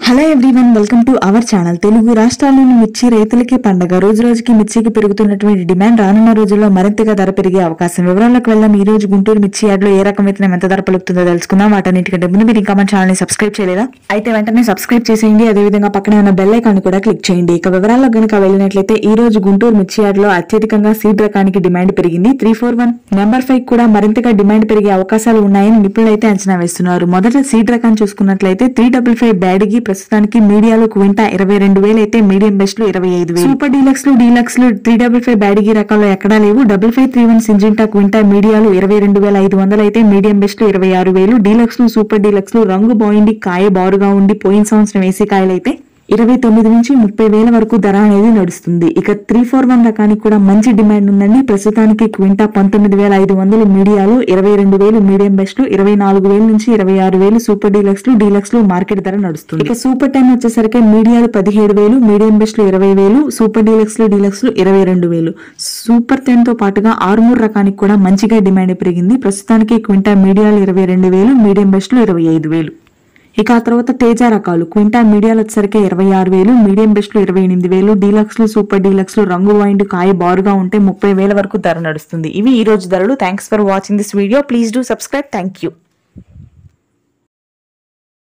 hello everyone welcome to our channel Telugu రాష్ట్రాల్లోని మిర్చి రైతులకి పండగ రోజు రోజుకి మిర్చికి పెరుగుతున్నటువంటి డిమాండ్ రానున్న రోజుల్లో మరింతగా ధర పెరిగే అవకాశం వివరాలకు వెళ్దాం ఈ రోజు గుంటూరు మిర్చి యార్డ్లో ఏ రకం విత్తనం ఎంత ధర పలుకుతుందో తెలుసుకుందాం వాటన్నిటికంటే ముందు మీరు ఇంకా మన ఛానల్ ని సబ్స్క్రైబ్ చేయలేదా అయితే వెంటనే సబ్స్క్రైబ్ చేసేయండి అదేవిధంగా పక్కనే ఉన్న బెల్ ఐకాన్ కూడా క్లిక్ చేయండి ఇక వివరాల్లో గనుక వెళ్ళినట్లయితే ఈ రోజు గుంటూరు మిర్చి యార్డ్లో అత్యధికంగా సీడ్ రకానికి డిమాండ్ పెరిగింది three four one number five కూడా మరింతగా డిమాండ్ పెరిగే అవకాశాలు ఉన్నాయని నిపుణులు అయితే అంచనా వేస్తున్నారు మొదట సీడ్ రకాన్ని చూసుకున్నట్లయితే త్రీ డబుల్ ఫైవ్ బ్యాడ్కి ప్రస్తుతానికి మీడియాలో క్వింటా ఇరవై రెండు వేలు అయితే మీడియం బెస్ట్ లో ఇరవై ఐదు వేలు సూపర్ డీలక్స్ లు డీలక్స్ లు త్రీ డబుల్ ఫైవ్ బ్యాడిగి రకాల్లో ఎక్కడా లేవు double five three one Syngenta క్వింటా మీడియాలు ఇరవై రెండు వేల ఐదు వందలు అయితే మీడియం బెస్ట్ లో ఇరవై ఆరు వేలు డీలక్స్ లు సూపర్ డీలక్స్ లు రంగు బాగుండి కాయ బారుగా ఉండి పోయిన సంవత్సరం వేసే కాయలు అయితే ఇరవై తొమ్మిది నుంచి ముప్పై వేల వరకు ధర అనేది నడుస్తుంది ఇక త్రీ ఫోర్ వన్ రకానికి కూడా మంచి డిమాండ్ ఉందండి ప్రస్తుతానికి క్వింటా పంతొమ్మిది వేల ఐదు వందలు మీడియాలు ఇరవై రెండు వేలు మీడియం బెస్ట్ ఇరవై నాలుగు వేల నుంచి ఇరవై ఆరు వేలు సూపర్ డీలక్స్ లు డీలక్స్ లు మార్కెట్ ధర నడుస్తుంది ఇక సూపర్ టెన్ వచ్చేసరికి మీడియాలు పదిహేడు వేలు మీడియం బెస్ట్ లు ఇరవై వేలు సూపర్ డీలక్స్ లు డీలక్స్ లు ఇరవై రెండు వేలు సూపర్ టెన్ తో పాటుగా ఆరుమూరు రకానికి కూడా మంచిగా డిమాండ్ పెరిగింది ప్రస్తుతానికి క్వింటా మీడియాలు ఇరవై రెండు వేలు మీడియం బెస్ట్ లు ఇరవై ఐదు వేలు ఇక ఆ తర్వాత తేజ రకాలు క్వింటా మీడియాలు వచ్చేసరికి ఇరవై ఆరు వేలు మీడియం బెస్ట్ లో ఇరవై ఎనిమిది వేలు డీలక్స్ లు సూపర్ డీలక్స్ లు రంగు వైండ్ కాయ బారుగా ఉంటే ముప్పై వేల వరకు ధర నడుస్తుంది ఇవి ఈ రోజు ధరలు thanks for watching this video please do subscribe thank you